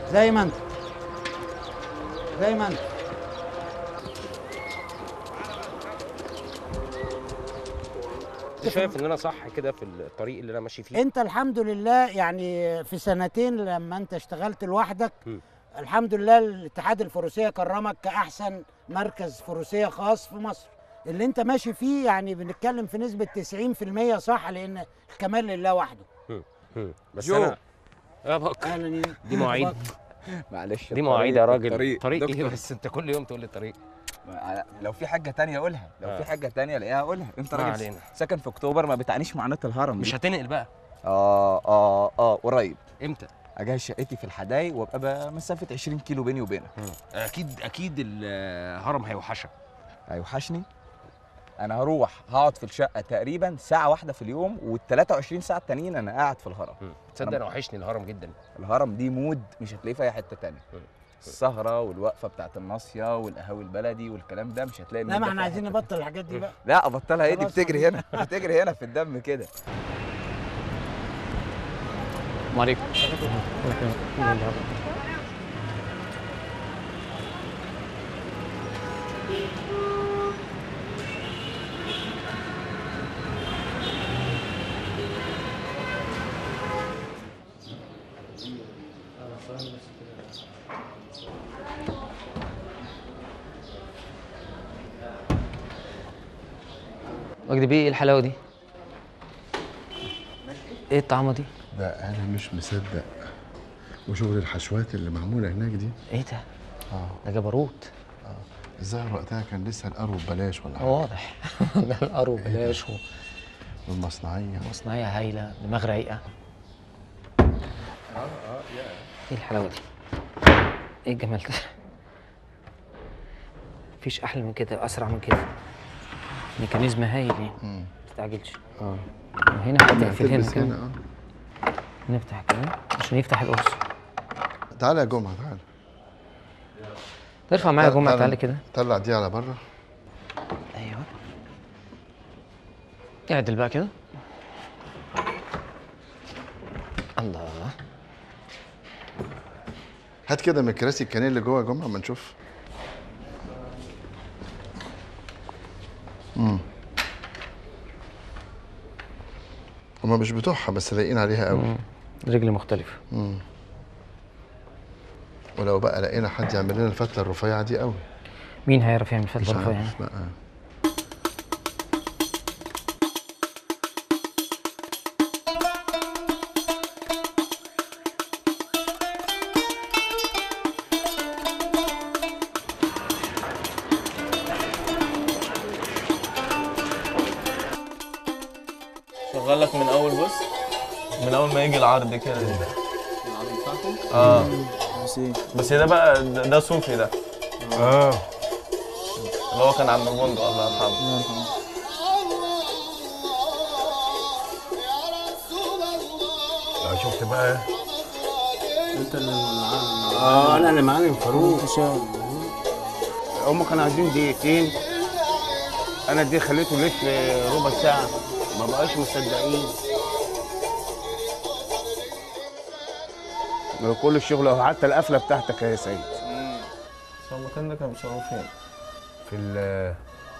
زي ما انت زي ما انت انت شايف ان انا صح كده في الطريق اللي انا ماشي فيه انت الحمد لله يعني في سنتين لما انت اشتغلت لوحدك م. الحمد لله الاتحاد الفروسيه كرمك كاحسن مركز فروسيه خاص في مصر اللي انت ماشي فيه يعني بنتكلم في نسبه 90% صح لان الكمال لله وحده هم. بس جو. انا يا بك اهلا يا دي مواعيد معلش دي مواعيد يا راجل طريق طريق ايه دكتور. بس انت كل يوم تقول لي طريق لو في حاجه تانية قولها لو آه. في حاجه تانية الاقيها قولها انت ما راجل علينا. ساكن في اكتوبر ما بتعنيش معاناه الهرم مش دي. هتنقل بقى اه اه اه قريب امتى اجهز شقتي في الحدايق وابقى بقى مسافه 20 كيلو بيني وبينك اكيد اكيد الهرم هيوحشك هيوحشني انا هروح هقعد في الشقه تقريبا ساعه واحده في اليوم وال 23 ساعه التانيين انا قاعد في الهرم تصدق انا وحشني الهرم جدا الهرم دي مود مش هتلاقيه في اي حته تانية السهره والوقفه بتاعت الناصيه والقهاوي البلدي والكلام ده مش هتلاقي لا المود ما ده احنا في أي عايزين حتة نبطل الحاجات دي بقى لا ابطلها ايه دي خلاص بتجري هنا بتجري هنا في الدم كده عليكم وجدي بيه ايه الحلاوه دي؟ ايه الطعمه دي؟ ده انا مش مصدق وشغل الحشوات اللي معموله هناك دي ايه ده؟ اه ده جبروت الظاهر وقتها كان لسه القرو ببلاش ولا حاجه واضح ده القرو بلاش والمصنعيه ومصنعيه هايله دماغ رايقه ايه الحلاوه دي؟ ايه الجمال ده؟ مفيش احلى من كده اسرع من كده ميكانيزم هايل يعني مم. ما تستعجلش اه هنا هتقفل هنا تلبس هنا كمان اه نفتح كده عشان يفتح القرص تعالى يا جمعه تعالى ترفع معايا تعال- جمعه تعال- تعالى كده طلع دي على بره ايوه اعدل بقى كده الله هات كده من الكراسي الكانيه اللي جوه يا جمعه اما نشوف امم هما مش بتوعها بس لايقين عليها قوي رجل مختلفه مم. ولو بقى لقينا حد يعمل لنا الفتله الرفيعه دي قوي مين هيعرف يعمل فتله مش رفيعه يعني عارف بقى شغال لك من اول بص من اول ما يجي العرض كده اه بس ده بقى ده, ده صوفي ده اه اللي هو كان عم بندق الله يرحمه شفت بقى انت اللي اه انا اللي معلم فاروق هم كانوا عايزين دقيقتين انا دي خليته يلف ربع ساعه ما بقاش مصدقين كل الشغل اهو حتى القفله بتاعتك يا سيد بس هو المكان ده كان بيشتغلوا فين؟ في ال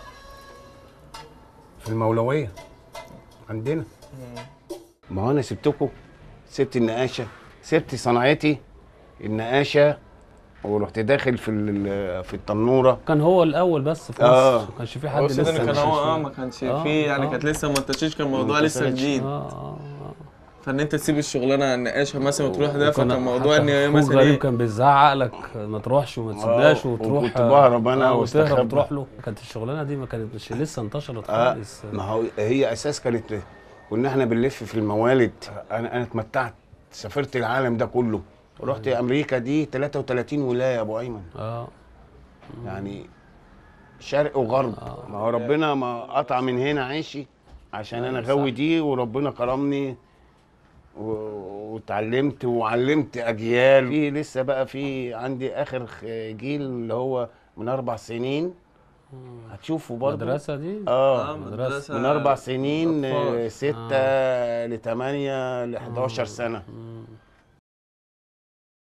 في المولويه عندنا ما هو انا سبتكم سبت النقاشه سبت صناعتي النقاشه ورحت داخل في ال- في التنوره كان هو الاول بس في آه. مصر ما كانش في حد هو لسه سيدنا كان مش- هو اه ما كانش آه، فيه يعني آه. كانت لسه ما انتشرش كان الموضوع ما لسه انتشرش. جديد اه اه فان انت تسيب الشغلانه عن النقاشه مثلا وتروح ده وكان فكان موضوع حتى ان هي أخوه مثلا غريب ايه كان بيزعق لك ما تروحش وما تسيبناش آه، وتروح وكنت بهرب أنا آه، وتهرب واستخبى. وتروح له كانت الشغلانه دي ما كانتش لسه انتشرت اه خالص ما هو هي اساس كانت كنا احنا بنلف في الموالد انا انا اتمتعت سافرت العالم ده كله رحت امريكا دي 33 ولايه يا ابو ايمن اه يعني شرق وغرب ما هو ربنا ما قطع من هنا عيشي عشان انا غاوي دي وربنا كرمني و- واتعلمت وعلمت اجيال في لسه بقى في عندي اخر خ- جيل اللي هو من اربع سنين هتشوفوا برضه المدرسه دي اه مدرسة. من اربع سنين آه، أطفال. ستة لثمانية ل 11 سنة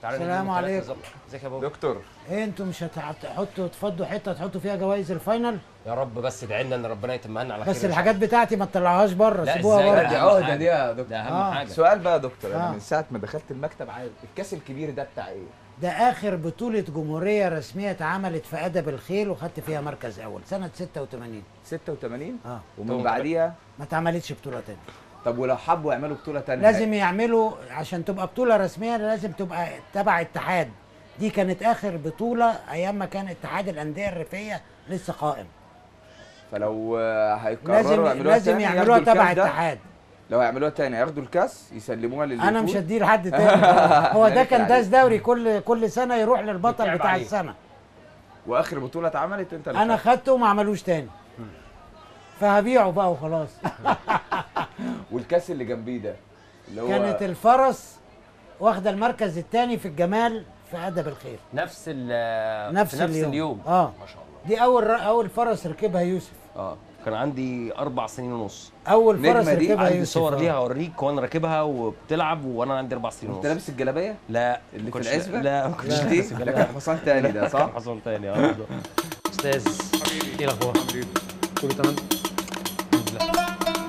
تعالى السلام نديهم التلاتة عليكم. بالظبط. ازيك يا بابا دكتور ايه انتوا مش هتحطوا تفضوا حته تحطوا فيها جوائز الفاينل يا رب بس ادعي لنا ان ربنا يتمها لنا على خير بس إن شاء الحاجات بتاعتي ما تطلعوهاش بره لا، سيبوها إزاي؟ بره ده دي أهم عقده حاجة. دي يا دكتور ده اهم آه. حاجه سؤال بقى يا دكتور آه. انا من ساعه ما دخلت المكتب عايز الكاس الكبير ده بتاع ايه ده اخر بطوله جمهوريه رسميه اتعملت في ادب الخيل وخدت فيها مركز اول سنه 86 86 اه ومن بعديها ما اتعملتش بطوله تانية طب ولو حبوا يعملوا بطوله تانية لازم يعملوا عشان تبقى بطوله رسميه لازم تبقى تبع اتحاد دي كانت اخر بطوله ايام ما كان اتحاد الانديه الريفيه لسه قائم فلو آه، هيقرروا لازم يعملوها لازم تاني يعملوها ياخدوا تبع الكاس ده. اتحاد لو يعملوها تاني ياخدوا الكاس يسلموها للي انا مش يفوز. هديه لحد تاني هو ده مالك كان عليك. داس دوري كل كل سنه يروح للبطل بيتلعب بتاع عليه. السنه واخر بطوله اتعملت انت اللي انا خدت. خدته وما عملوش تاني فهبيعه بقى وخلاص والكاس اللي جنبيه ده اللي هو كانت الفرس واخده المركز الثاني في الجمال في ادب الخير نفس ال نفس, في نفس اليوم. اليوم اه ما شاء الله دي اول ر- اول فرس ركبها يوسف اه كان عندي اربع سنين ونص اول فرس نجمة دي ركبها عندي يوسف صور آه. ليها اوريك وانا راكبها وبتلعب وانا عندي اربع سنين انت ونص لابس الجلابيه لا اللي في كنتش- العزبه لا ما كنتش مش لابس دي ده كان حصان تاني ده صح كان حصل تاني اه بالظبط. استاذ ايه الاخبار؟ كله تمام؟ الحمد لله.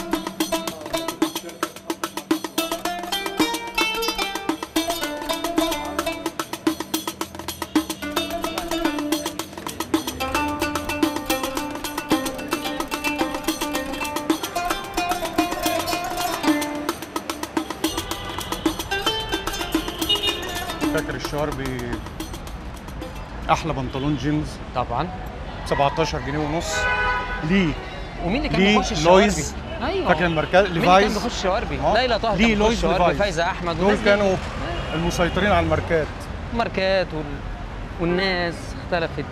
فاكر الشاربي احلى بنطلون جينز طبعا 17 جنيه ونص ليه ومين اللي كان ليه بيخش الشواربي؟ لويز ايوه فاكر الماركات مين اللي كان ليفايز بيخش شواربي؟ آه. ليلى طه ليه كان لويز بيخش شواربي ليفايز. فايزه احمد دول والناس دي. كانوا المسيطرين على الماركات ماركات وال... والناس اختلفت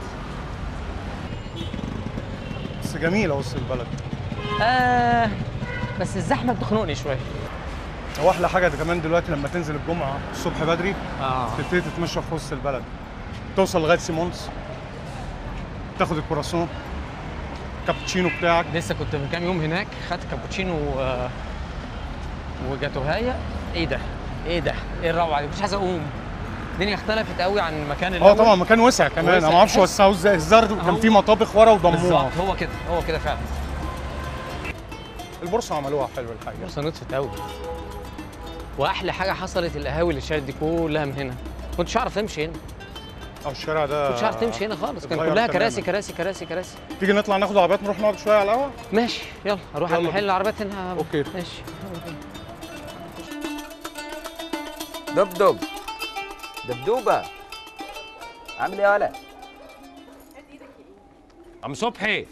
بس جميله وسط البلد آه بس الزحمه بتخنقني شويه هو احلى حاجه ده كمان دلوقتي لما تنزل الجمعه الصبح بدري اه تبتدي تتمشى في وسط البلد توصل لغايه سيمونز تاخد الكراسون كابتشينو بتاعك لسه كنت من كام يوم هناك خدت كابوتشينو و... وجاتوهايه ايه ده؟ ايه ده؟ ايه الروعه دي؟ مش عايز اقوم الدنيا اختلفت قوي عن المكان اللي اه طبعا مكان وسع كمان انا وسع. ما اعرفش تحس- وسعوه ازاي الزرد كان هو- في مطابخ ورا وضموها بالظبط هو كده هو كده فعلا البورصه عملوها حلو الحقيقه بورصه نطفت قوي واحلى حاجه حصلت القهاوي اللي اتشالت دي كلها من هنا كنتش اعرف امشي هنا اه الشارع ده كنتش عارف تمشي هنا خالص كان اتغير كلها تماماً. كراسي كراسي كراسي كراسي تيجي نطلع ناخد عربيات نروح نقعد شويه على القهوه ماشي يلا اروح على يلا محل بينا. العربيات هنا اوكي ماشي دبدب دبدوبه عامل ايه يا ولا عم صبحي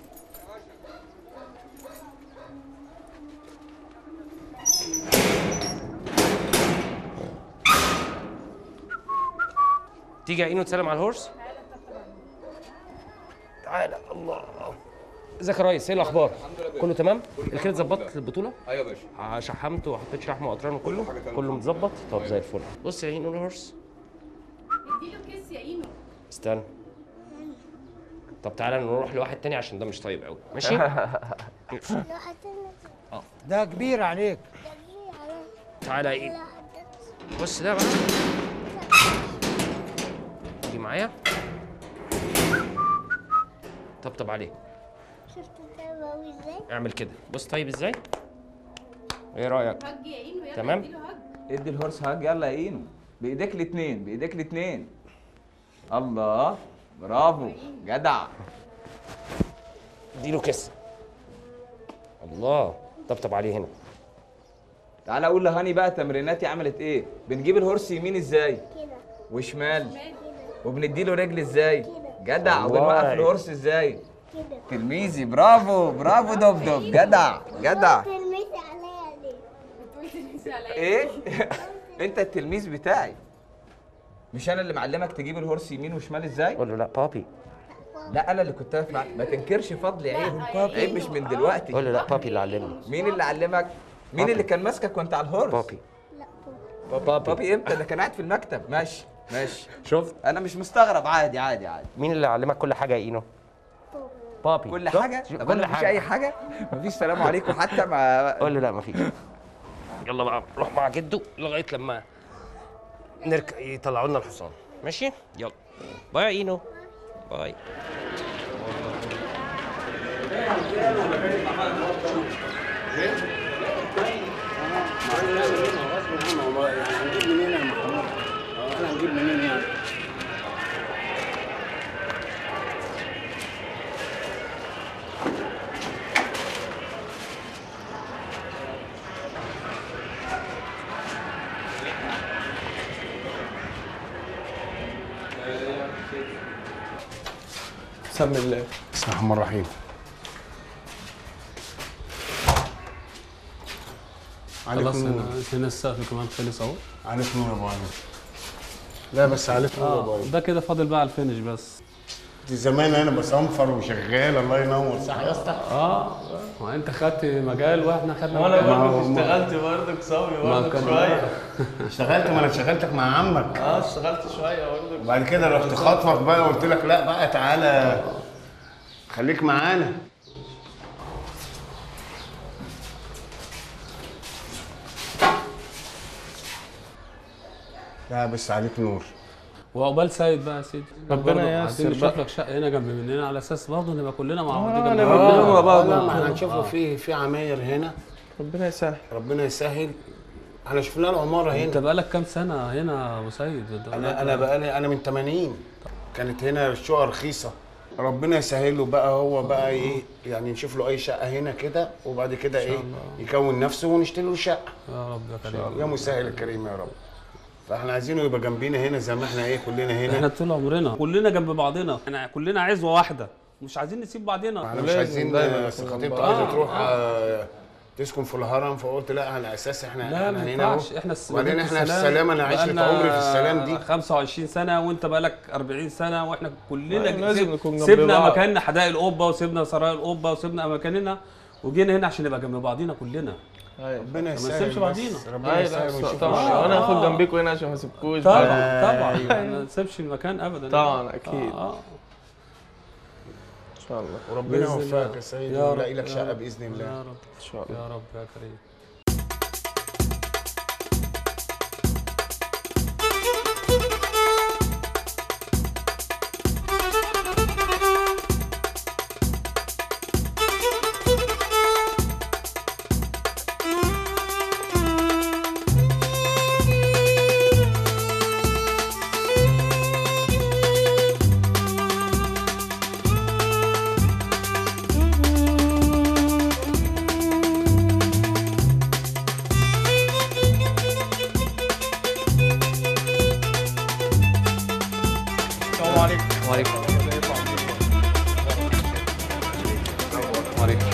تيجي يا اينو تسلم على الهورس تعالى الله ازيك يا ريس ايه الاخبار كله تمام الكده ظبطت البطوله ايوه يا باشا شحمت وحطيت شحم وقطران وكله كله متظبط طب زي الفل بص يا اينو الهورس اديله كيس يا اينو استنى طب تعالى نروح لواحد تاني عشان ده مش طيب قوي ماشي ده كبير عليك تعالى يا اينو بص ده بقى تيجي معايا طبطب عليه شفت طيب ازاي؟ اعمل كده بص طيب ازاي ايه رايك هج يا اينو يلا تمام. اديله هج ادي الهورس هاج يلا يا اينو بايديك الاتنين بايديك الاتنين الله برافو جدع اديله كيس الله طبطب عليه هنا تعالى اقول لهاني بقى تمريناتي عملت ايه بنجيب الهورس يمين ازاي كده وشمال كده وبنديله رجل ازاي جدع والله. وبنوقف الهورس ازاي كده تلميذي برافو برافو دبدب جدع جدع تلمسي عليا ليه؟ بتقول تلمسي عليا ايه انت التلميذ بتاعي مش انا اللي معلمك تجيب الهورس يمين وشمال ازاي قول له لا بابي لا انا اللي كنت واقف معاك ما تنكرش فضلي عيب عيب مش من دلوقتي قول له لا بابي اللي علمني مين اللي علمك مين اللي كان ماسكك وانت على الهورس بابي لا بابي بابي امتى ده كان قاعد في المكتب ماشي ماشي شفت انا مش مستغرب عادي عادي عادي مين اللي علمك كل حاجه يا اينو بابي كل شفت؟ حاجه طب كل انا مفيش حاجه اي حاجه مفيش سلام عليكم حتى ما قول له لا مفيش يلا بقى روح مع جده لغايه لما نرك... يطلعوا لنا الحصان ماشي يلا باي يا اينو باي هنجيب منين يا محمود؟ انا هنجيب منين يعني؟ بسم الله بسم الله الرحمن الرحيم خلاص عليكم هنا هنا السقف كمان خلص اهو عليكم نور يا ابو علي لا بس عليكم نور يا ابو اه علي ده كده فاضل بقى على الفينش بس دي زمان انا بصنفر وشغال الله ينور صح يا اسطى اه ما انت خدت مجال واحنا خدنا وانا مجال برضه اشتغلت برضه صبري ما برضه كان- شويه اشتغلت ما انا اشتغلتك مع عمك اه اشتغلت شويه برضه وبعد كده رحت خاطفك بقى وقلت لك لا بقى تعالى خليك معانا لا بس عليك نور وعقبال سيد بقى يا سيدي ربنا برضه ييسر عايزين نشوف بقى. لك شقه هنا جنب مننا على اساس برضه نبقى كلنا مع بعض آه، جنب نبقى بعض. كلنا مع بعض. لا ما احنا هنشوفه في في عماير هنا ربنا يسهل ربنا يسهل احنا شفنا له عماره انت هنا بقالك كام سنه هنا يا ابو سيد ده انا انا بقالي انا من 80 كانت هنا الشقه رخيصه ربنا يسهل له بقى هو بقى ايه يعني نشوف له اي شقه هنا كده وبعد كده ايه يكون نفسه ونشتري له شقه يا رب يا كريم يا مسهل الكريم يا رب فاحنا عايزينه يبقى جنبينا هنا زي ما احنا ايه كلنا احنا هنا طول عمرنا كلنا جنب بعضنا احنا كلنا عزوه واحده مش عايزين نسيب بعضنا احنا مش لازم عايزين دايما بس نكون خطيبته جنب عايزه بعض. تروح آه، تسكن في الهرم فقلت لا على اساس احنا لا احنا ما هنا اهو ينفعش احنا الس- وبعدين مدينة احنا في السلام انا عشت في بقالنا عمري في السلام دي 25 سنه وانت بقالك 40 سنه واحنا كلنا أيوة، لازم سيب- نكون جنب سيبنا بعض. مكاننا حدائق القبه وسيبنا سرايا القبه وسيبنا مكاننا وجينا هنا عشان نبقى جنب بعضينا كلنا ايوه ربنا ما يسهل نسيبش بس. بعضينا. ربنا ايوه يسهل لا، ونشوف طبعا الشقة. انا هاخد آه. جنبيكم هنا عشان ما اسيبكوش طبعا بقى. طبعا أيوة. ما نسيبش المكان ابدا طبعا اكيد آه. آه. ان شاء الله وربنا بإذن يوفقك الله. يا سيدي يا رب، ويلاقي لك يا شقه رب. باذن يا الله رب ان شاء الله يا رب يا كريم السلام عليكم وعليكم وعليكم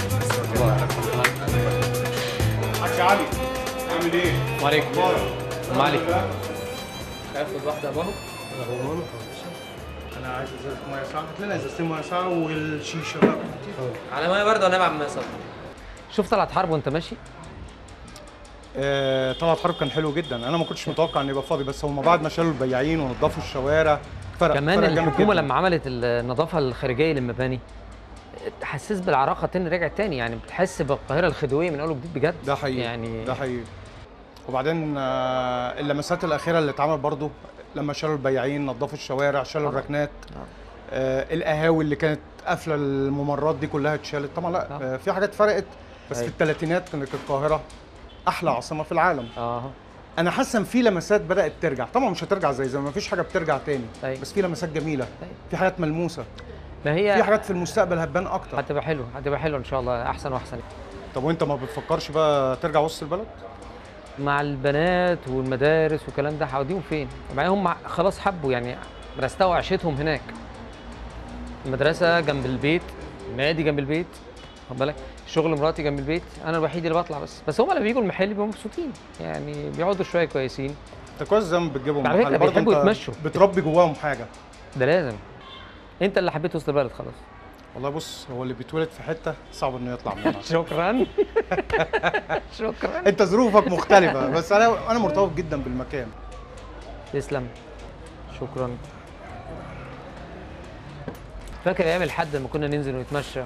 حاج علي عامل ايه؟ وعليكم ام علي هاخد واحده بقى انا عايز ازازه ميه ساقعه هات لنا ازازتين ميه ساقعه والشيشه بقى على ميه بارده ولا عم صبري شوف طلعت حرب وانت ماشي آه، طلعت حرب كان حلو جدا انا ما كنتش متوقع ان يبقى فاضي بس هم بعد ما شالوا البياعين ونضفوا الشوارع فرق كمان فرق جامد الحكومه جداً. لما عملت النظافه الخارجيه للمباني تحسس بالعراقه تاني رجعت تاني يعني بتحس بالقاهره الخديويه من اول وجديد بجد ده حقيقي يعني ده حقيقي وبعدين آه، اللمسات الاخيره اللي اتعمل برضو لما شالوا البياعين نظفوا الشوارع شالوا طبعاً. الركنات آه القهاوي اللي كانت قافله الممرات دي كلها اتشالت طبعا لا طبعاً. آه في حاجات فرقت بس في أيوة. الثلاثينات كانت القاهره احلى عاصمه في العالم اه انا حاسس ان في لمسات بدات ترجع طبعا مش هترجع زي زمان مفيش حاجه بترجع تاني أيوة. بس في لمسات جميله أيوة. في حاجات ملموسه ما هي في حاجات في المستقبل هتبان اكتر هتبقى حلو هتبقى حلو ان شاء الله احسن واحسن طب وانت ما بتفكرش بقى ترجع وسط البلد مع البنات والمدارس والكلام ده هوديهم فين؟ وبعدين هم خلاص حبوا يعني رستقوا عيشتهم هناك. المدرسة جنب البيت، النادي جنب البيت، خد بالك؟ شغل مراتي جنب البيت، أنا الوحيد اللي بطلع بس، بس هم لما بيجوا المحل بيبقوا مبسوطين، يعني بيقعدوا شوية كويسين، انت كويس زي ما بتجيبهم على فكرة محل. برضه بيحبوا انت يتمشوا. بتربي جواهم حاجه ده لازم. أنت اللي حبيت وسط البلد خلاص. والله بص هو اللي بيتولد في حته صعب انه يطلع منها شكرا. شكرا. انت ظروفك مختلفه بس انا انا مرتبط جدا بالمكان تسلم. شكرا. فاكر أيام الحد لما كنا ننزل ونتمشى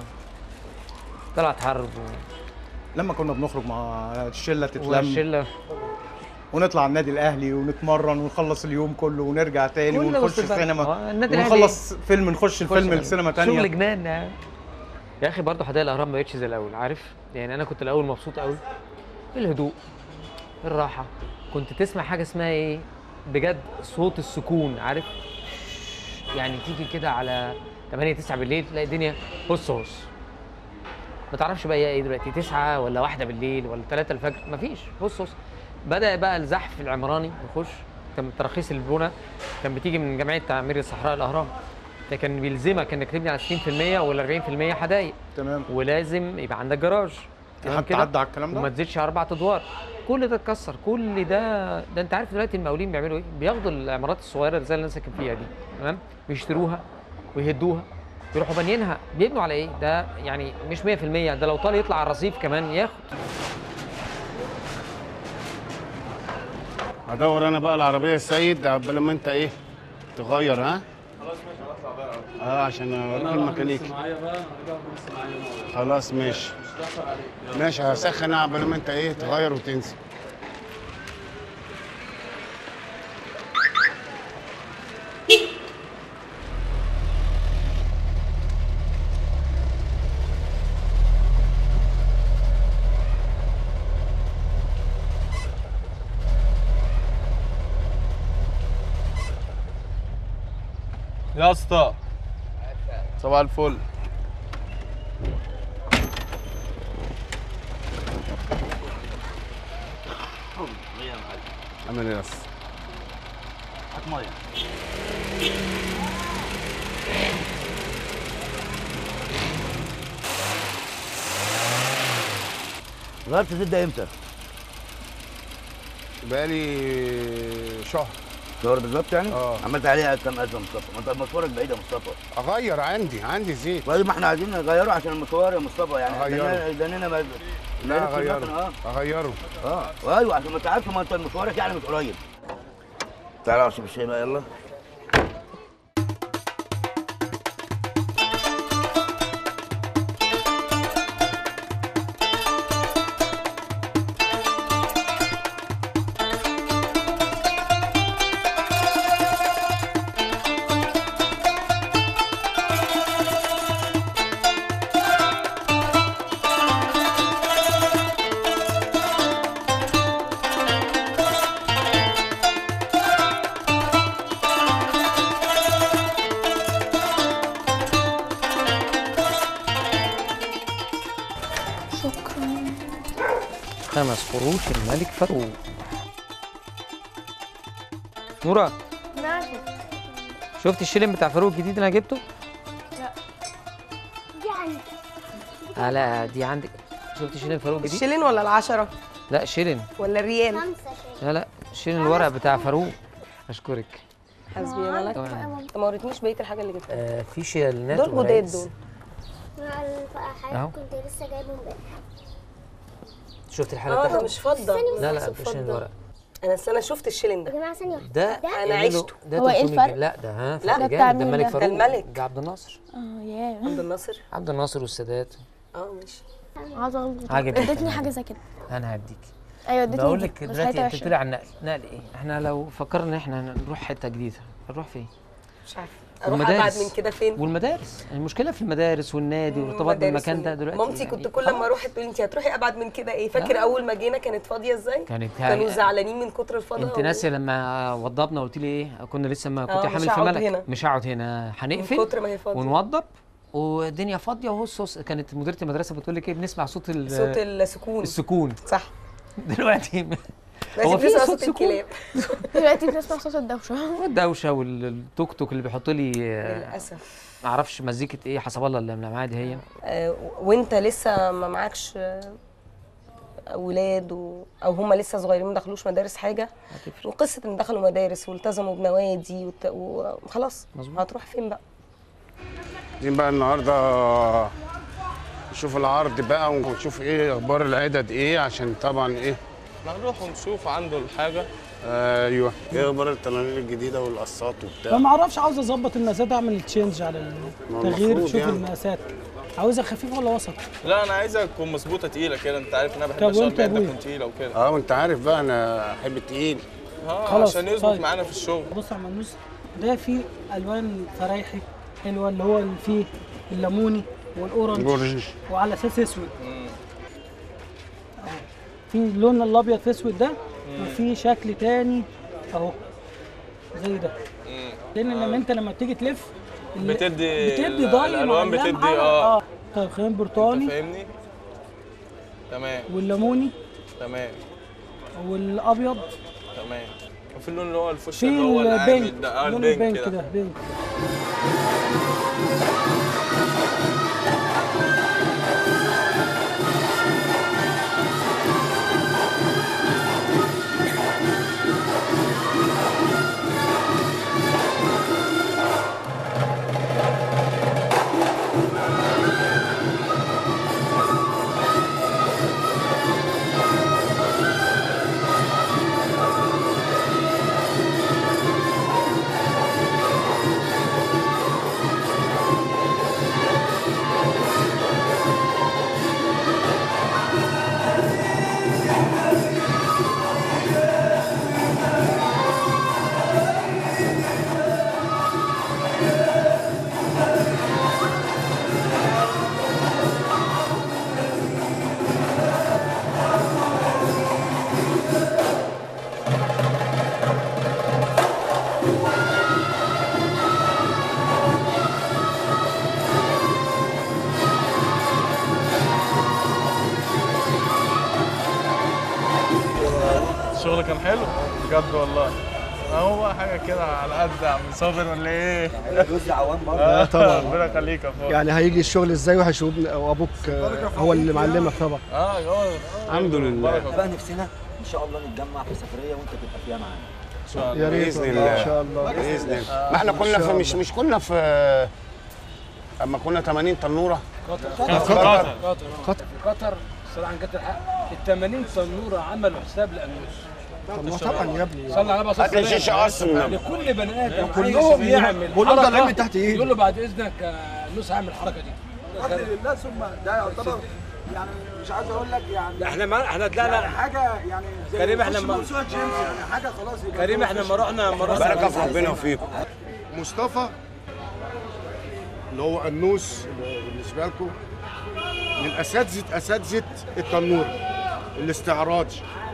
طلعت حرب و... لما كنا بنخرج مع الشله تتلم والشله ونطلع النادي الاهلي ونتمرن ونخلص اليوم كله ونرجع تاني كل ده ونخش وسط البلد. السينما آه، النادي الأهلي ونخلص فيلم نخش الفيلم السينما تانية شغل جنان يعني. يا اخي برضه حدائق الاهرام ما بقتش زي الاول عارف يعني انا كنت الاول مبسوط قوي الهدوء الراحه كنت تسمع حاجه اسمها ايه بجد صوت السكون عارف يعني تيجي كده على 8 9 بالليل تلاقي الدنيا هص هص ما تعرفش بقى هي ايه دلوقتي 9 ولا واحدة بالليل ولا 3 الفجر مفيش هص هص بدا بقى الزحف العمراني يخش كان تراخيص البنى كان بتيجي من جمعيه تعمير الصحراء الاهرام ده كان بيلزمك انك تبني على 60% ولا 40% حدايق تمام ولازم يبقى عندك جراج تمام حد كده؟ عدى على الكلام ده؟ وما تزيدش اربع ادوار كل ده اتكسر كل ده ده انت عارف دلوقتي المقاولين بيعملوا ايه بياخدوا العمارات الصغيره زي اللي انا ساكن فيها دي تمام بيشتروها ويهدوها يروحوا بانيينها بيبنوا على ايه ده يعني مش 100% ده لو طال يطلع على الرصيف كمان ياخد هدور انا بقى العربيه يا سيد قبل ما انت ايه تغير ها خلاص ماشي هطلع بقى اه عشان اوريك الميكانيكي معايا بقى هرجع بس معايا خلاص ماشي مش هتاخر عليك يلا. ماشي هسخن انا قبل ما انت ايه تغير وتنزل يا اسطى صباح الفل عامل ايه بس غيرت الزيت ده امتى؟ بقالي شهر شهر بالظبط يعني؟ اه. عملت عليها كام ألف يا مصطفى؟ ما انت مشوارك بعيد يا مصطفى اغير عندي عندي زيت طيب ما احنا عايزين نغيره عشان المشوار يا مصطفى يعني أغيره. داننا ما لا نعرفش اغيره المكنة، اه اغيره اه ايوه عشان ما تعرفش ما انت مشوارك يعني مش قريب تعالى يا شوف الشاي بقى يلا شكرا خمس قروش الملك فاروق نورا نعم شفت الشيلين بتاع فاروق الجديد اللي انا جبته؟ لا دي عندي آه لا دي عندك شفت شيلين فاروق الجديد؟ الشيلين ولا العشرة لا شيلين ولا الريال لا لا شيلين الورق بتاع فاروق اشكرك حسبي انا لك تمام. انت ما وريتنيش بقيه الحاجه اللي جبتها آه في شيلينات دول جداد ورايس. دول مع الحاجات أهو. كنت لسه جايبهم امبارح شفت الحاله اه ده بتاعته؟ مش فضه لا لا محسوب ده شيلين فضة. الورق انا أصل انا شفت الشيلين يا ده جماعه ثانيه واحده ده انا عشته ده هو إيه 300 الفرق؟ جنيه. لا ده ها لا، فرق ده جامد بتاع ده مين الملك ده؟ فاروق ده الملك. ده عبد الناصر اه ياه عبد الناصر عبد الناصر والسادات اه ماشي عايزه اظبط عجبك ادتني أنا. حاجه زي كده انا هديك ايوه ادتني بقول دي، لك بس دلوقتي حياتها انت وحشة. بتقولي عن نقل نقل ايه احنا لو فكرنا ان احنا نروح حته جديده هنروح فين مش عارفه اروح ابعد من كده فين والمدارس المشكله في المدارس والنادي والارتباط مدارس بالمكان ده و- دلوقتي مامتي يعني كنت كل ما اروح تقول لي انت هتروحي ابعد من كده ايه فاكر لا. اول ما جينا كانت فاضيه ازاي كانت كانوا يعني- زعلانين من كتر الفضاء انت ناسيه لما وضبنا قلت لي ايه كنا لسه ما آه، كنت مش حامل في هقعد ملك هنا. مش هقعد هنا هنقفل من كتر ما هي فاضية. ونوضب والدنيا فاضيه وهص هص كانت مديره المدرسه بتقول لك ايه بنسمع صوت ال- صوت السكون السكون صح دلوقتي لازم في تسمع صوت صوت سكون الكلاب دلوقتي بنسمع صوت الدوشه والدوشه والتوك توك اللي بيحط لي آه، للاسف ما اعرفش مزيكه ايه حسب الله اللي معايا دي هي آه، وانت لسه ما معكش آه، اولاد و... او هم لسه صغيرين ما دخلوش مدارس حاجه وقصه ان دخلوا مدارس والتزموا بنوادي وت... وخلاص هتروح فين بقى عايزين بقى النهارده نشوف العرض بقى ونشوف ايه اخبار العدد ايه عشان طبعا ايه نروح ونشوف عنده الحاجة ايوه ايه اخبار التنانير الجديده والقصات وبتاع فما اعرفش عاوز اظبط المقاسات اعمل تشينج على ما هو التغيير المفروض شوف يعني. المقاسات عاوزها خفيفه ولا وسط لا انا عايزها تكون مظبوطه تقيله كده انت عارف ان انا بحب طب الشغل وانت يا بتاعتنا أبويا؟ تكون تقيله وكده اه وانت عارف بقى انا احب التقيل اه خلاص، عشان يظبط طيب. معانا في الشغل بص يا منوس ده فيه الوان فرايحي حلوه اللي هو اللي فيه الليموني والاورنج الأورنج. وعلى اساس اسود أهو. في اللون الابيض في اسود ده وفي شكل تاني اهو زي ده لان لما انت لما بتيجي تلف ال- بتدي بتدي ال- ضي مع الألوان بتدي، اللمعة. آه. اه طيب خلينا برتقاني فاهمني تمام والليموني تمام والابيض تمام وفي اللون اللي هو الفش في اللي هو العامل البينك ده اه لون البينك البينك كده ده بينك الشغل كان حلو بجد والله هو حاجه كده على قد يا عم صابر ولا ايه؟ جزء عوام برضه. آه، آه، طبعاً. ربنا يخليك يا فوق يعني هيجي الشغل ازاي وحش وابن- وابوك آه، هو اللي معلمك طبعا اه هو الحمد لله بقى نفسنا ان شاء الله نتجمع في سفريه وانت تبقى فيها معانا ان شاء يا ريت باذن والله، الله ان شاء الله باذن الله آه. ما احنا إن كنا شاء في الله. مش مش كنا في اما كنا 80 تنوره قطر قطر. قطر قطر قطر صراحه جت الحق ال 80 تنوره عملوا حساب لانوس طب ما طبعا يا ابني صلى على هات لي شيشه اصلا لكل بني ادم كلهم عايز يعمل كلهم حركة، طالعين من تحت ايده. يقول له بعد اذنك آه، نوس هعمل الحركه دي بفضل الله ثم ده يعتبر يعني مش عايز اقول لك يعني لا احنا ما احنا طلعنا يعني حاجه يعني زي كريم احنا خش ما- موسوعة جيمس يعني حاجه خلاص يبقى كريم احنا لما رحنا لما رحنا بارك في ربنا وفيكم مصطفى اللي هو النوس بالنسبه لكم من اساتذه اساتذه التنور الاستعراض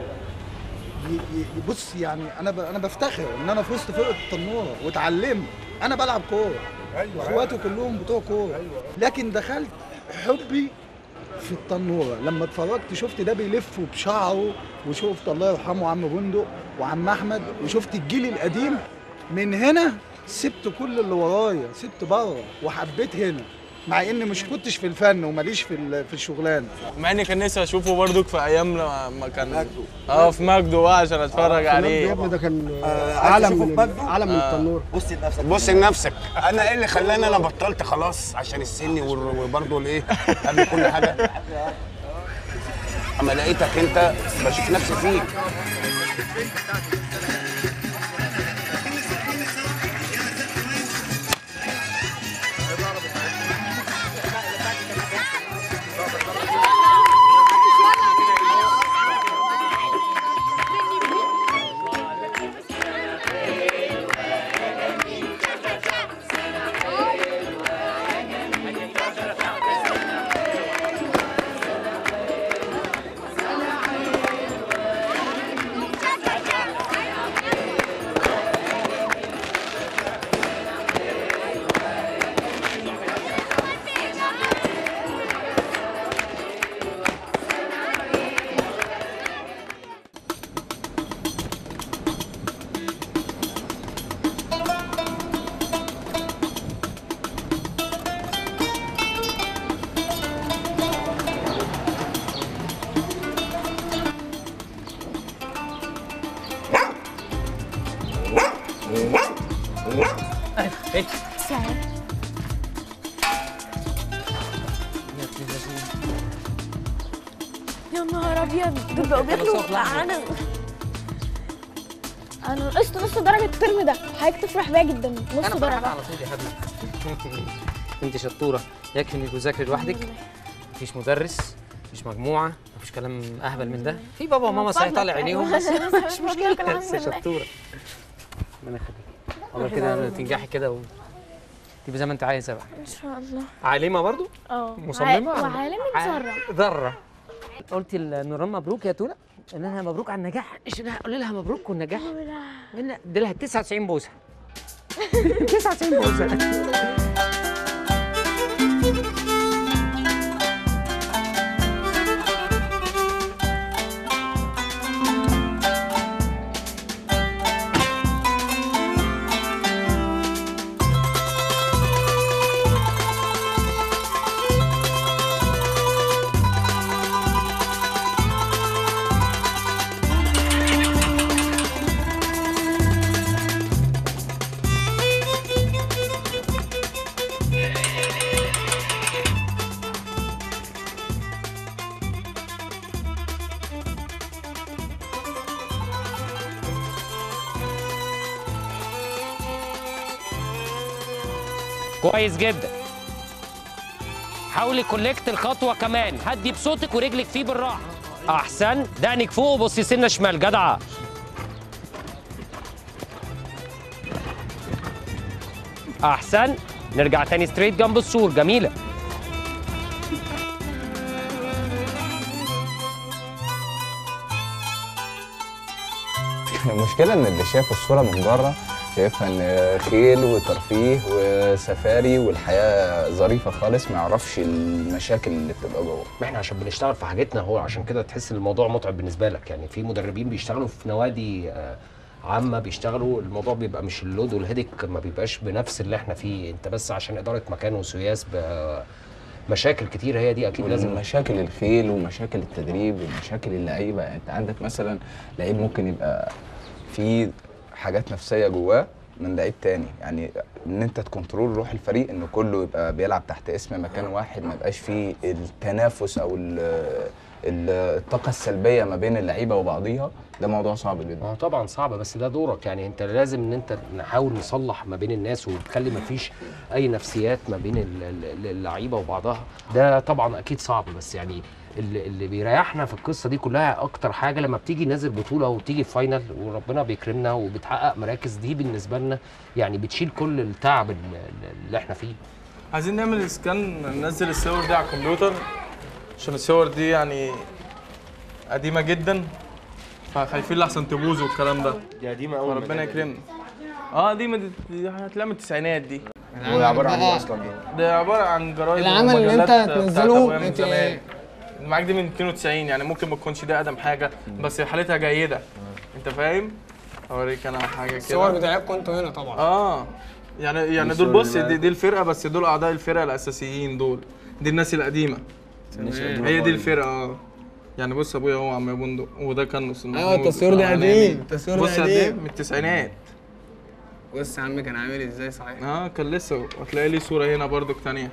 ي- ي- بص يعني انا ب... انا بفتخر ان انا في وسط فرقه التنوره واتعلمت انا بلعب كوره أيوة. اخواتي كلهم بتوع كوره لكن دخلت حبي في التنوره لما اتفرجت شفت ده بيلف بشعره وشفت الله يرحمه عم بندق وعم احمد وشفت الجيل القديم من هنا سبت كل اللي ورايا سبت بره وحبيت هنا مع اني مش كنتش في الفن وماليش في ال- في الشغلانه مع اني كان نفسي اشوفه برضك في ايام لما كان اه في مجده بقى عشان اتفرج يا عليه ابني ده كان عايز عالم تشوفه من في مجده؟ عالم من آه. التنور بص لنفسك بص لنفسك انا ايه اللي خلاني انا بطلت خلاص عشان السن وال- وبرضه الايه قبل كل حاجه اما لقيتك انت بشوف نفسي فيك يا نهار ابيض دول بقوا بياكلوا معانا انا نقصت نص درجه الترم ده حضرتك تفرح بيا جدا نص انا فرحان درجه على طول يا حبيبي انت شطوره يكفي انك بتذاكري لوحدك مفيش مدرس مفيش مجموعه مفيش كلام اهبل من ده في بابا وماما صحيح طالع عينيهم بس مش مشكله بس شطوره ربنا يخليك والله كده تنجحي كده و... تبقى زي ما انت عايزه بقى ان شاء الله عالمه برضو اه مصممة وع- ولا- وعالمي ع- ذره ذره قلت لنوران مبروك يا تولا قال لها مبروك على النجاح ايش لها قول لها مبروك والنجاح قال لها ادي لها 99 بوسه 99 بوسه كويس جدا حاولي كولكت الخطوه كمان هدي بصوتك ورجلك فيه بالراحه احسن دقنك فوق وبصي سنه شمال جدعه احسن نرجع تاني ستريت جنب السور جميله المشكلة إن اللي شايف الصورة من بره شايفها إن خيل وترفيه وسفاري والحياة ظريفة خالص ما يعرفش المشاكل اللي بتبقى جوه ما احنا عشان بنشتغل في حاجتنا هو عشان كده تحس ان الموضوع متعب بالنسبه لك يعني في مدربين بيشتغلوا في نوادي آه، عامه بيشتغلوا الموضوع بيبقى مش اللود والهيدك ما بيبقاش بنفس اللي احنا فيه انت بس عشان اداره مكان وسياس ب- مشاكل كتير هي دي اكيد لازم مشاكل الخيل ومشاكل التدريب ومشاكل اللعيبة انت عندك مثلا لعيب ممكن يبقى في حاجات نفسية جواه من لعيب تاني يعني ان انت تكنترول روح الفريق ان كله يبقى بيلعب تحت اسم مكان واحد ما يبقاش فيه التنافس او ال- ال- الطاقة السلبية ما بين اللعيبة وبعضيها ده موضوع صعب جدا اه طبعا صعب بس ده دورك يعني انت لازم ان انت نحاول نصلح ما بين الناس ونخلي ما فيش اي نفسيات ما بين ال- ال- اللعيبه وبعضها ده طبعا اكيد صعب بس يعني اللي, اللي بيريحنا في القصه دي كلها اكتر حاجه لما بتيجي نازل بطوله وبتيجي في فاينل وربنا بيكرمنا وبتحقق مراكز دي بالنسبه لنا يعني بتشيل كل التعب اللي, اللي احنا فيه عايزين نعمل اسكان ننزل الصور دي على الكمبيوتر عشان الصور دي يعني قديمة جدا فخايفين لحسن تبوظ والكلام ده دي قديمة قوي ربنا يكرمنا اه قديمة دي, دي هتلاقيها من التسعينات دي هو عبارة عن ايه اصلا دي؟ ده عبارة عن جرايد العمل اللي انت ومجلات بتاعت تنزله أبويا من انت- زمان اللي معاك دي من 92 يعني ممكن ما تكونش دي اقدم حاجة بس حالتها جيدة انت فاهم؟ اوريك انا حاجة كده الصور بتاعتكم انتوا هنا طبعا اه يعني يعني دي دول صور بص اللي- دي, دي الفرقه بس دول اعضاء الفرقه الاساسيين دول دي الناس القديمه الناس القديمة هي دي خالص. الفرقه اه يعني بص ابويا هو عم بندق وده كان نص ايوه التصوير ده قديم التصوير ده بص قد ايه قديم من التسعينات بص يا عم كان عامل ازاي صحيح اه كان لسه وهتلاقي لي صوره هنا برضو تانية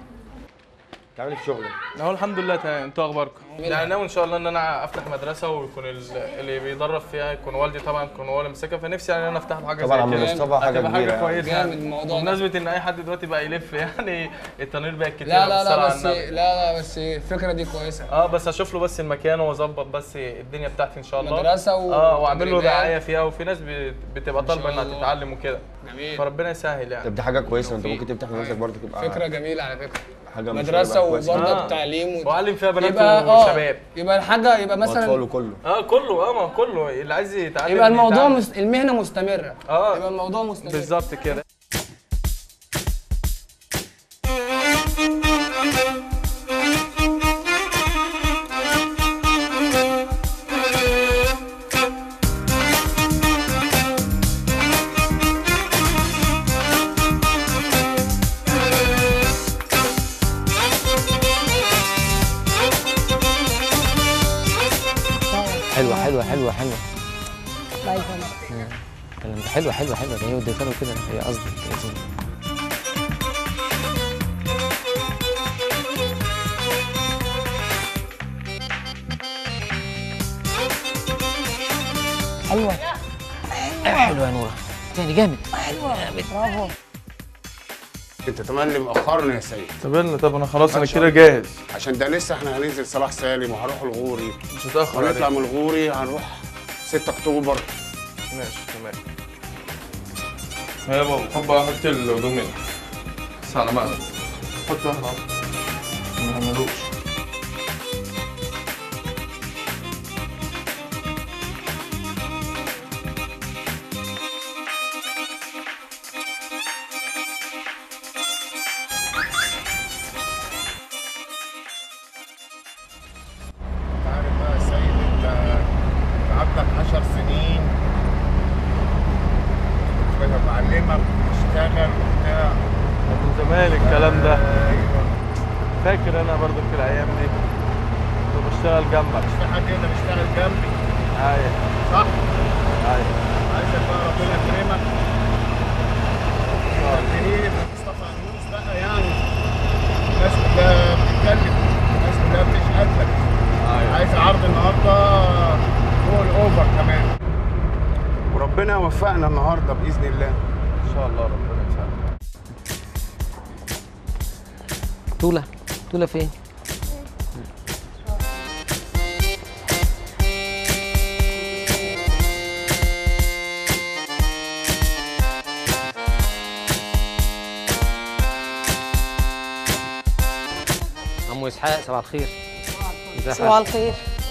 تعمل في شغلك اهو الحمد لله تمام انتوا اخباركم يعني ناوي ان شاء الله ان انا افتح مدرسه ويكون ال- اللي بيدرب فيها يكون والدي طبعا يكون هو اللي ماسكها فنفسي يعني ان انا افتح حاجه طبعا زي عم كده مصطفى حاجة هتبقى كبيرة حاجه يعني. كويسه جامد يعني الموضوع ده. بمناسبه ان اي حد دلوقتي بقى يلف يعني التنوير بقت كتير لا لا لا بالصلاة بس على النبي. لا لا بس الفكره دي كويسه اه بس اشوف له بس المكان واظبط بس الدنيا بتاعتي ان شاء الله مدرسة و- اه واعمل له وتدريبات. دعايه فيها وفي ناس بت- بتبقى إن شاء طالبه انها الله. تتعلم وكده جميل. فربنا يسهل يعني طب دي حاجه كويسه انت ممكن تفتح لنفسك برضه تبقى فكره جميله على فكره حاجه مش مدرسه هتبقى كويسة. وبرضه آه. تعليم وأعلم فيها بنات يبقى آه، وشباب. يبقى الحاجه يبقى واطفال مثلا وكله اه كله اه ما كله اللي عايز يتعلم يبقى الموضوع يتعلم. مس... المهنه مستمره اه يبقى الموضوع مستمر بالظبط كده حلوه حلوه حلوه حلوه الله يسلمك الكلام ده حلوه حلوه حلوه ده هي وديتها له كده هي قصدي لازم. حلوه حلوه يا نوره تاني جامد حلوه برافو انت تملي مأخرني يا سيد طب يلا طب انا خلاص انا كده جاهز عشان ده لسه احنا هننزل صلاح سالم وهروح الغوري مش هتاخر ونطلع عليك. من الغوري هنروح 6 اكتوبر ماشي تمام يا بابا حب احط الهدوم هنا بس على مقلب حط واحد اهو ما يعملوش انت عارف بقى يا سيد انت عندك 10 سنين كنت بعلمك وتشتغل وبتاع من زمان الكلام ده فاكر انا برضو في الايام دي كنت بشتغل جنبك مش في حد هنا بيشتغل جنبي ايوه صح؟ ايوه عايزك بقى ربنا يكرمك تخليني مصطفى يونس بقى يعني الناس كلها بتتكلم الناس كلها بتشهد لك عايز عرض النهارده فوق الاوفر كمان وربنا يوفقنا النهارده باذن الله ان شاء الله ربنا يسعدك توله توله فين عمو اسحاق صباح الخير ازي صباح حالك؟ الخير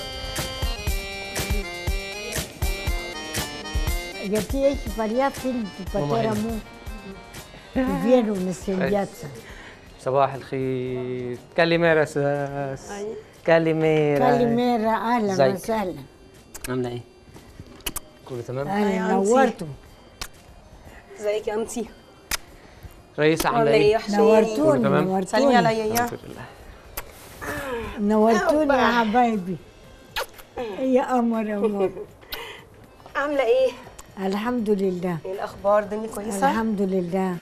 Ya tienes varias film tu Mamma patera Hilda. mu. Vieron incendiata. صباح الخير كاليميرا ساس كاليميرا Calimera, ahlan ازيك؟ وسهلا. عامله ايه؟ كله تمام؟ اهلا نورتوا. ازيك يا انتي رئيس عامله عامله ايه ايه؟ يا حسين نورتوني، كله تمام؟ نورتوني. سلمي عليا يا الحمد لله نورتوني يا حبايبي. يا قمر يا قمر. عامله ايه الحمد لله. ايه الاخبار الدنيا كويسه الحمد لله.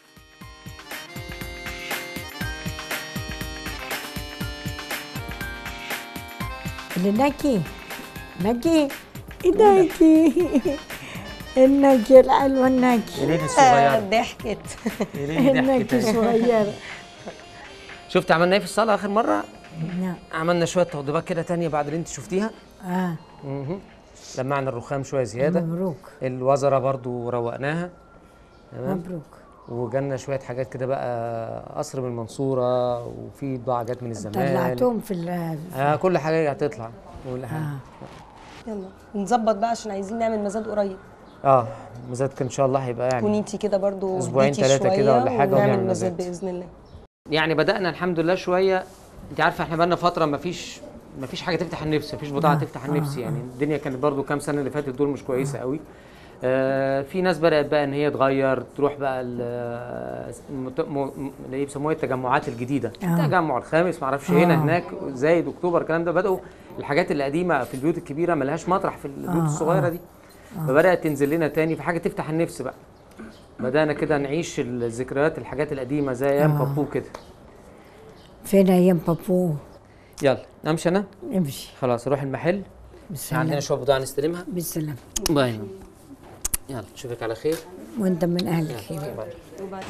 لنكي نكي نكي النكي الحلوة النكي إيرين الصغيرة. ضحكت إيرين النكي ضحكت. صغيرة شفت عملنا ايه في الصاله اخر مره؟ نعم عملنا شويه توضيبات كده تانية بعد اللي انت شفتيها اه مهم. لمعنا الرخام شويه زياده مبروك الوزره برضو روقناها تمام مبروك وجالنا شويه حاجات كده بقى قصر من المنصوره وفي بضاعه جت من الزمالك طلعتهم في ال آه كل حاجه هتطلع كل حاجه يلا نظبط بقى عشان عايزين نعمل مزاد قريب اه مزاد كان ان شاء الله هيبقى تكوني يعني انتي كده برضو أسبوعين هديتي تلاتة كده شوية ولا حاجة ونعمل ونعمل مزاد مزاد. باذن الله يعني بدانا الحمد لله شويه انت عارفه احنا بقالنا فتره ما فيش ما فيش حاجه تفتح النفس ما فيش بضاعه آه، تفتح آه، النفس آه. يعني الدنيا كانت برضو كام سنه اللي فاتت دول مش كويسه قوي آه في ناس بدات بقى ان هي تغير تروح بقى ال- المت- م- م- اللي هي بيسموها التجمعات الجديده آه. التجمع الخامس ما اعرفش هنا آه. هناك زايد اكتوبر الكلام ده بداوا الحاجات اللي قديمه في البيوت الكبيره ما لهاش مطرح في البيوت آه، الصغيره آه. دي فبدات تنزل لنا تاني في حاجه تفتح النفس بقى بدانا كده نعيش الذكريات الحاجات القديمه زي ايام آه. بابو كده فين ايام بابو يلا امشي انا امشي خلاص اروح المحل بالسلامة. عندنا شويه بضاعه نستلمها بالسلامة باي يلا اشوفك على خير وانت من اهل الخير باي.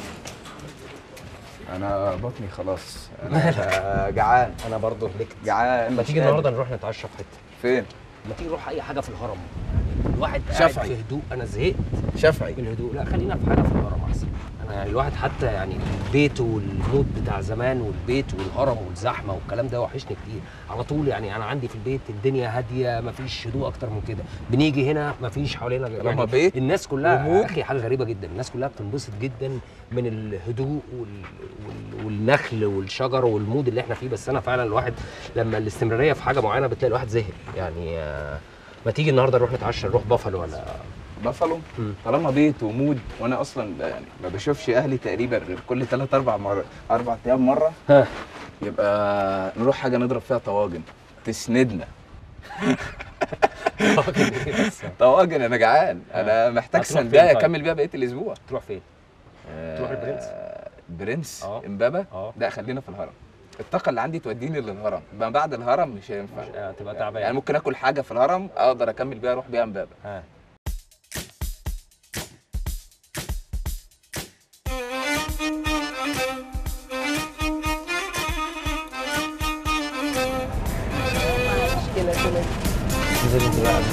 انا بطني خلاص انا جعان انا برضه هلكت جعان ما مش تيجي قادر. النهارده نروح نتعشى في حته فين ما تيجي نروح اي حاجه في الهرم الواحد قاعد شافعي. في هدوء انا زهقت شافعي من الهدوء لا خلينا في حاجه في الهرم احسن انا يعني الواحد حتى يعني البيت والمود بتاع زمان والبيت والهرم والزحمه والكلام ده وحشني كتير على طول يعني انا عندي في البيت الدنيا هاديه مفيش هدوء اكتر من كده بنيجي هنا مفيش حوالينا غير- طالما بيت الناس كلها ومود. يا اخي حاجه غريبه جدا الناس كلها بتنبسط جدا من الهدوء وال... وال... والنخل والشجر والمود اللي احنا فيه بس انا فعلا الواحد لما الاستمراريه في حاجه معينه بتلاقي الواحد زهق يعني آه، ما تيجي النهارده نروح نتعشى نروح بافالو ولا بافالو طالما بيت ومود وانا اصلا ب- يعني ما بشوفش اهلي تقريبا غير كل ثلاث اربع مرات اربع ايام مره ها يبقى نروح حاجه نضرب فيها طواجن تسندنا طواجن انا جعان انا محتاج هتروح فين سندايه طيب؟ اكمل بيها بقيه الاسبوع تروح فين؟ تروح البرنس؟ برنس اه. امبابه اه. لا خلينا في الهرم الطاقه اللي عندي توديني للهرم ما بعد الهرم مش هينفع تبقى تعبان يعني ممكن اكل حاجه في الهرم اقدر اكمل بيها اروح بيها امبابه ها انزل انت بقى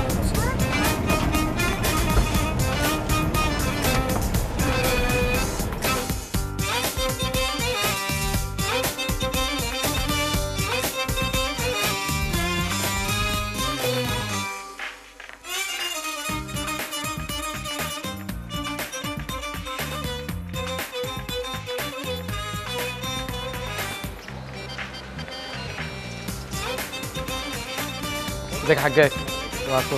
ازيك يا حجاج صباح الفل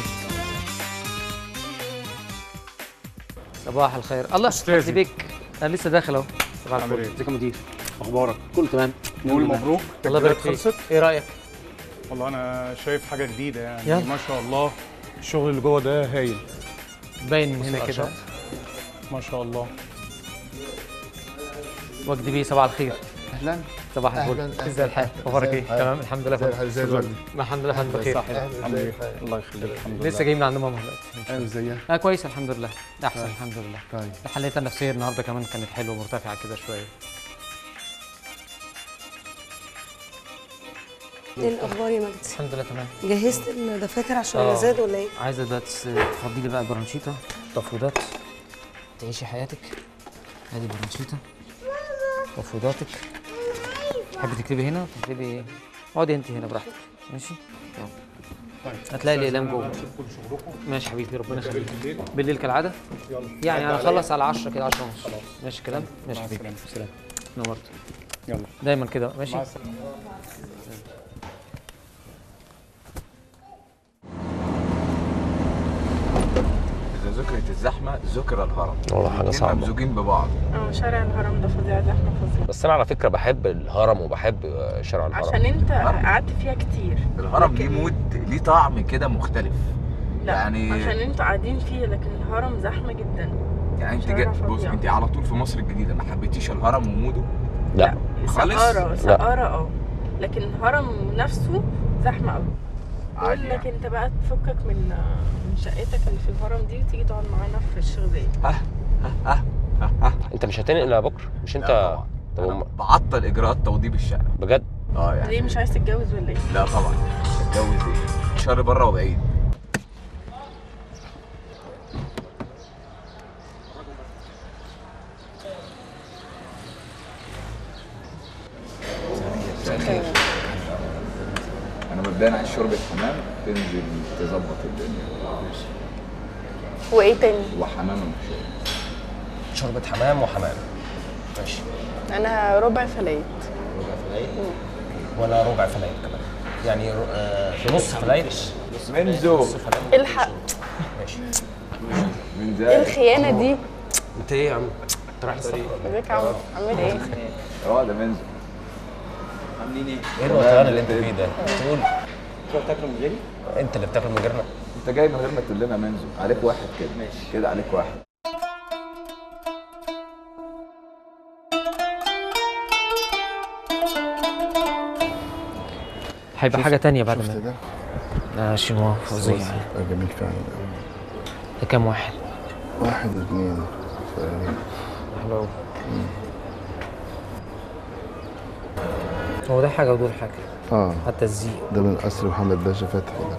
صباح الخير الله أستاذي. يخلي بيك انا لسه داخل اهو صباح عامل الفل إيه؟ ازيك يا مدير اخبارك كله تمام نقول مبروك الله يبارك التجربة فيك خلصت ايه رايك والله انا شايف حاجه جديده يعني يلا. ما شاء الله الشغل اللي جوه ده هايل باين من بص هنا كده العشاء. ما شاء الله وجدي بيه صباح الخير اهلا صباح الفل أهلاً، أهلاً. ازاي الحال اخبارك ايه إزاي تمام الحمد لله إزاي الحال؟ إزاي الوالد؟ الحمد لله الحمد بخير صح. الحمد لله الله يخليك الحمد لله لسه جاي من عند ماما دلوقتي ايوه ازيك اه كويس الحمد لله احسن طيب. الحمد لله طيب حالتها النفسيه النهارده كمان كانت حلوه ومرتفعه كده شويه ايه الاخبار يا مجدي الحمد لله تمام جهزت الدفاتر عشان آه. المزاد ولا ايه عايزه دلوقتي تفضي لي بقى البرانشيتا تفويضات تعيشي حياتك ادي برانشيتا تفويضاتك تحبي تكتبي هنا تكتبي اقعدي انت هنا براحتك ماشي يلا. هتلاقي الاقلام جوه ماشي حبيبي ربنا يخليك بالليل كالعاده يعني هنخلص على 10 كده 10 ونص ماشي كلام ماشي مع حبيبي السلامة. سلام نورت يلا دايما كده ماشي مع السلامة. اذا ذكرت الزحمه ذكر الهرم والله حاجة الاتنين صعبة. ممزوجين ببعض اه شارع الهرم ده فظيع زحمه فظيع بس انا على فكره بحب الهرم وبحب آه، شارع الهرم عشان انت قعدت فيها كتير الهرم ليه مود ليه طعم كده مختلف لا يعني عشان انتوا قاعدين فيه لكن الهرم زحمه جدا يعني انت شارع جا... بص فظيع. انت على طول في مصر الجديده ما حبيتيش الهرم وموده لا خالص سقارة سقارة اه لكن الهرم نفسه زحمه قوي عادي بقول لك انت بقى تفكك من من شقتك اللي في الهرم دي وتيجي تقعد معانا في الشيخ زايد انت مش هتنقل يا بكر مش انت لا طبعا طب انا هم- بعطل اجراءات توضيب الشقه بجد اه يعني ليه مش عايز تتجوز ولا ايه؟ لا طبعا اتجوز ايه شر بره وبعيد ثانية. انا مبدئيا عايز شوربه حمام تنزل تظبط الدنيا وايه تاني؟ وحمام محشي شوربه حمام وحمام ماشي انا ربع فلايت ربع فلايت وانا ربع فلايت كمان يعني ر- آه، نص فلايت منزو نص فلايت الحق ماشي من ايه الخيانه دي؟ انت ايه يا عم انت رايح السفر ازيك يا عم عامل ايه؟ اه ده منزو عاملين ايه؟ ايه الوطيان اللي انت فيه ده تقول انت بتاكل من غيري؟ انت اللي بتاكل من غيرنا انت جاي من غير ما تقول لنا منزو عليك واحد كده ماشي كده عليك واحد هيبقى حاجه تانية بعد شفت ما ده؟ لا شنو فظيع آه، جميل فعلا ده كام واحد؟ واحد اثنين ثلاثة حلو قوي هو ده حاجه ودول حاجه اه حتى الزيق ده من قصر محمد باشا فتحي ده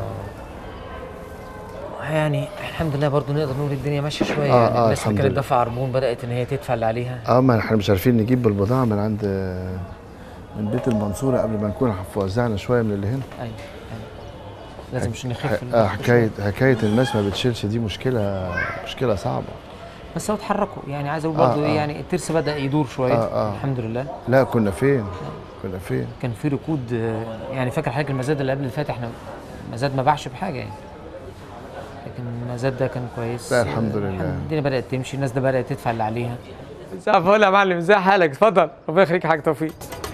يعني الحمد لله برضو نقدر نقول الدنيا ماشيه شويه آه، يعني آه، الناس الحمد اللي كانت لله. دافعه عربون بدات ان هي تدفع اللي عليها اه ما احنا مش عارفين نجيب البضاعة من عند من بيت المنصورة قبل ما نكون وزعنا شوية من اللي هنا ايوه ايوه لازم مش نخف ح- الضغط آه حكاية حكاية الناس ما بتشيلش دي مشكلة مشكلة صعبة بس هو اتحركوا يعني عايز اقول آه، برضو آه. ايه يعني الترس بدا يدور شويه آه، آه. الحمد لله لا كنا فين كنا فين كان في ركود آه، يعني فاكر حضرتك المزاد اللي قبل اللي فات احنا مزاد ما باعش بحاجه يعني لكن المزاد ده كان كويس لا، الحمد آه، لله. الدنيا بدات تمشي الناس ده بدات تدفع اللي عليها مساء الفل يا معلم ازي حالك اتفضل ربنا يخليك يا حاج توفيق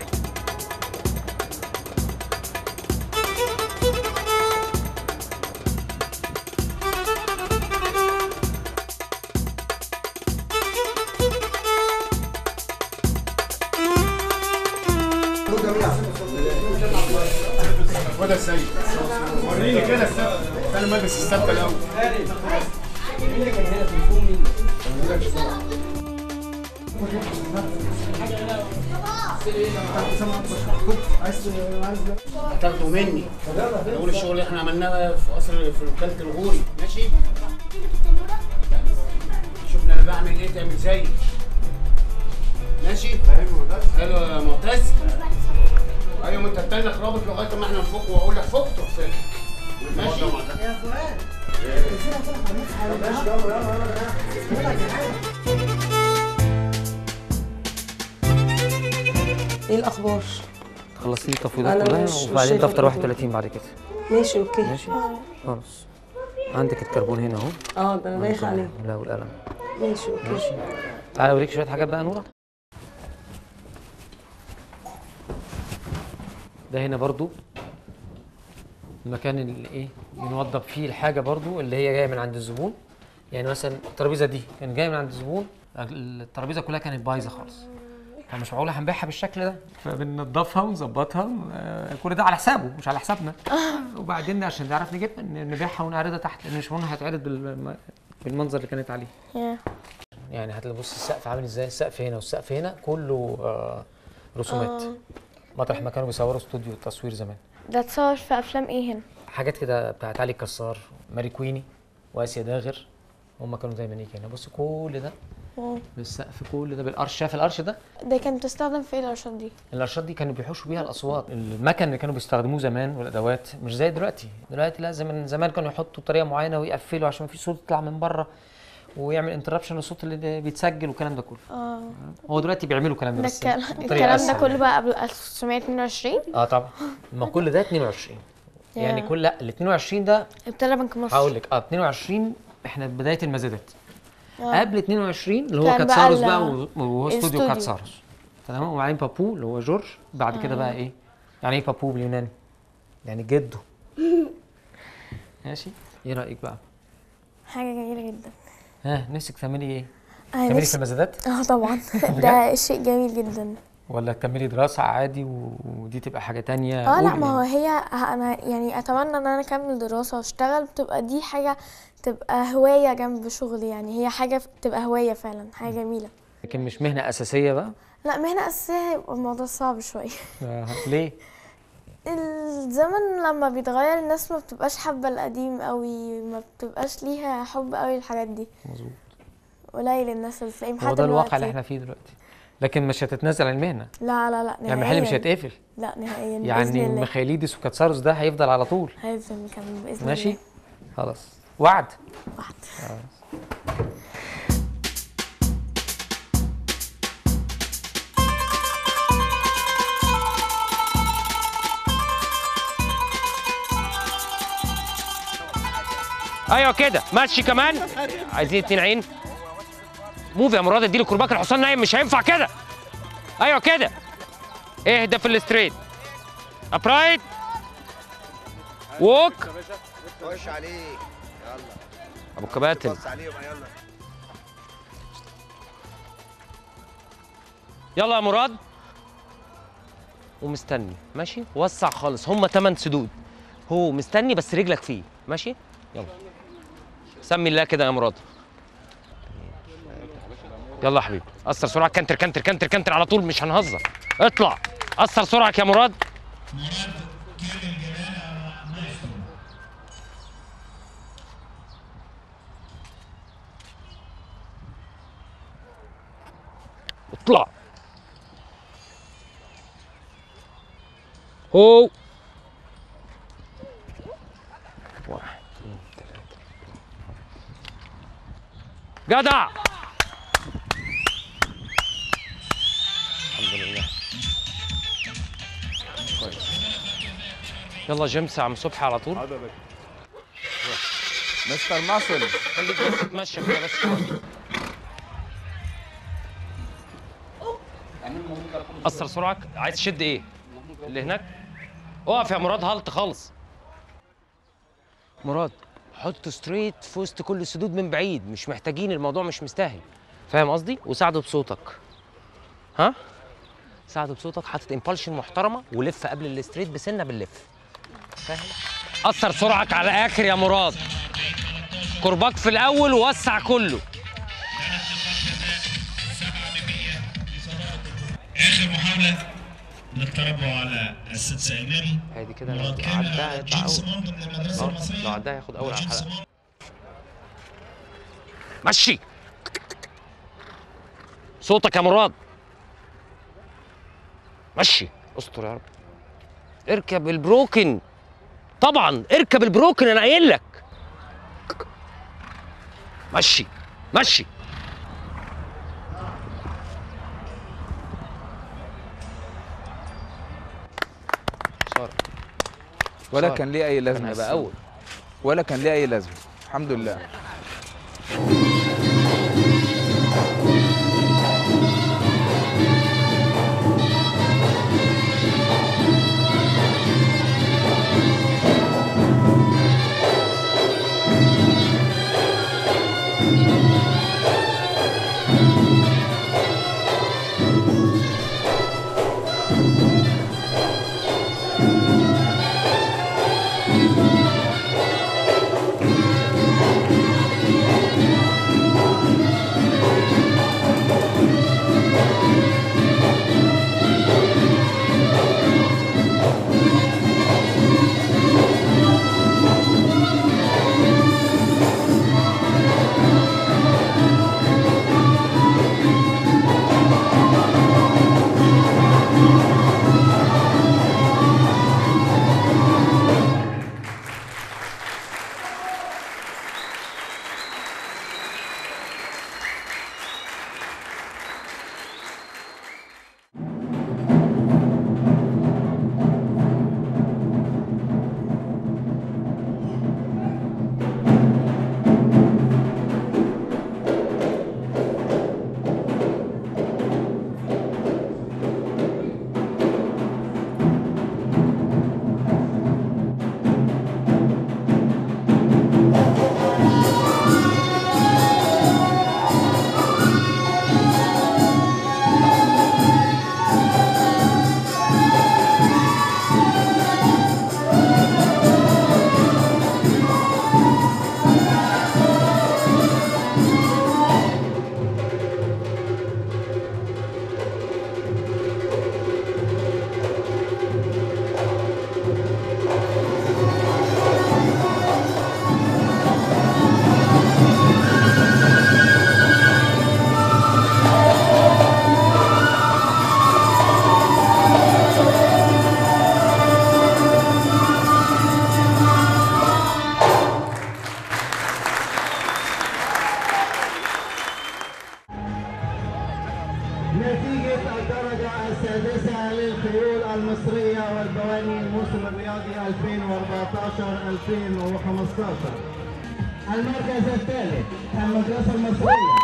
خد يا سيد وريني كده السبت انا ملبس السبت الاول هتاخده مني نقول الشغل اللي احنا عملناه في قصر في وكاله الغوري ماشي شوفنا انا بعمل ايه تعمل زيي ماشي حلو يا معتز ايوه ما انت تتنك رابط لغايه ما احنا نفك واقول لك فك تروح فك ماشي يا فؤاد ايه الاخبار خلصتي التفويضات أنا كلها مش- مش وبعدين شايفة دفتر التفويض. 31 بعد كده ماشي اوكي ماشي خلاص عندك الكربون هنا اهو اه ده انا دايخه عليه لا والقلم ماشي اوكي تعالى اوريك شويه حاجات بقى يا نوره ده هنا برضو المكان اللي ايه بنوضب فيه الحاجه برضو اللي هي جايه من عند الزبون يعني مثلا الترابيزه دي كانت جايه من عند الزبون الترابيزه كلها كانت بايظه خالص فمش معقوله هنبيعها بالشكل ده فبننضفها ونظبطها آه، كل ده على حسابه مش على حسابنا وبعدين عشان نعرف نجيبها ن- نبيعها ونعرضها تحت لان مش معقول هتعرض بالم- بالمنظر اللي كانت عليه يعني هتلاقي بص السقف عامل ازاي السقف هنا والسقف هنا كله آه رسومات آه. مطرح ما كانوا بيصوروا استوديو تصوير زمان ده اتصور في افلام ايه هنا حاجات كده بتاعت علي كسار ماري كويني واسيا داغر هم كانوا دايما يجي هنا بص كل ده واو. بالسقف كل ده بالقرش شايف القرش ده ده كانت بتستخدم في ايه الارشاد دي الارشاد دي كانوا بيحوشوا بيها الاصوات المكن اللي كانوا بيستخدموه زمان والادوات مش زي دلوقتي دلوقتي لا زمان زمان كانوا يحطوا بطريقه معينه ويقفلوا عشان في صوت يطلع من بره ويعمل انتربشن للصوت اللي بيتسجل والكلام ده كله اه هو دلوقتي بيعملوا الكلام ده ده بس الكلام بطريقة الكلام ده أسهل كله يعني. بقى قبل 1922 اه طبعا ما كل ده 22 يعني يا. كل لا ال 22 ده ابتدى بنك مصر هقول لك اه 22 احنا بدايه المزادات آه. قبل 22 اللي هو كان بقى كاتساروس ال- بقى و- وهو استوديو الاستوديو. كاتساروس تمام وبعدين بابو اللي هو جورج بعد كده آه. بقى ايه يعني ايه بابو باليوناني يعني جده ماشي ايه رايك بقى حاجه جميله جدا ها نفسك تعملي ايه أنا تعملي نفسي- في المزادات اه طبعا ده شيء جميل جدا ولا تكملي دراسه عادي و- ودي تبقى حاجه تانية اه لا قولي ما هو يعني. هي انا يعني اتمنى ان انا اكمل دراسه واشتغل بتبقى دي حاجه تبقى هوايه جنب شغلي يعني هي حاجه تبقى هوايه فعلا حاجه جميله لكن مش مهنه اساسيه بقى لا مهنه اساسيه هيبقى الموضوع صعب شويه آه. ليه الزمن لما بيتغير الناس ما بتبقاش حابه القديم قوي ما بتبقاش ليها حب قوي للحاجات دي مظبوط قليل الناس اللي تلاقيهم هو حتى ده الواقع اللي دلوقتي. احنا فيه دلوقتي لكن مش هتتنازل عن المهنه لا لا لا يعني المحل مش نهائياً. هيتقفل لا نهائيا بإذن يعني الله. ميخائيليدس وكاتساروس ده هيفضل على طول هيفضل مكمل باذن ماشي الله خلاص وعد وعد خلاص. ايوه كده ماشي كمان عايزين اتنين عين موف يا مراد اديله كرباك الحصان نايم مش هينفع كده ايوه كده اهدى في الستريت ابرايت ووك خش عليك يلا ابو كباتن بص عليهم يلا يلا يا مراد ومستني ماشي وسع خالص هم 8 سدود هو مستني بس رجلك فيه ماشي يلا سمي الله كده يا مراد يلا يا حبيبي اثر سرعه كنتر كنتر كنتر كنتر على طول مش هنهزر اطلع اثر سرعك يا مراد اطلع هو واحد اثنين ثلاثة جدع الحمد لله كويس يلا جيمس يا عم صبحي على طول مستر ماسل خليك بس تتمشى كده بس شوية. اثر سرعك عايز تشد ايه اللي هناك اقف يا مراد هلط خالص مراد حط ستريت في وسط كل السدود من بعيد مش محتاجين الموضوع مش مستاهل فاهم قصدي وساعده بصوتك ها ساعده بصوتك حاطط امبالشن محترمه ولف قبل الستريت بسنه باللف فاهم اثر سرعك على الاخر يا مراد كرباك في الاول ووسع كله اخر محاوله للتربع على السادسه ايماني عادي كده لو مراد كامل عدها على يطلع جيمس اول موند من المدرسه اه المصريه لو عدها ياخد اول على جيمس الحلقه مشي صوتك يا مراد مشي استر يا رب اركب البروكن طبعا اركب البروكن انا قايل لك مشي مشي خساره ولا صار. كان ليه اي لازمه هيبقى السن. أول. ولا كان ليه اي لازمه الحمد لله نتيجة الدرجة السادسة للخيول المصرية والبواني الموسم الرياضي 2014-2015 المركز الثالث المدرسة المصرية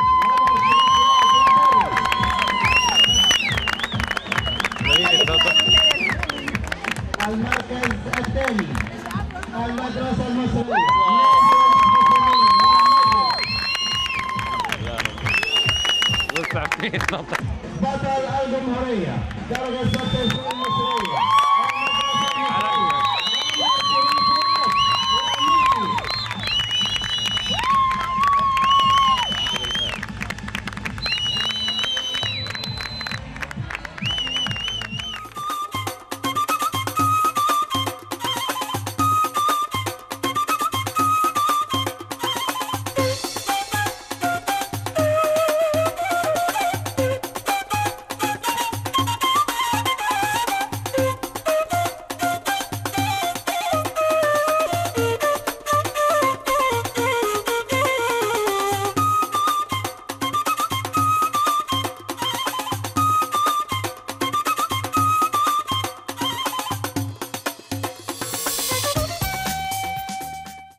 المركز الثاني المدرسة المصرية وسع فين بطل الجمهورية درجة ستة المصرية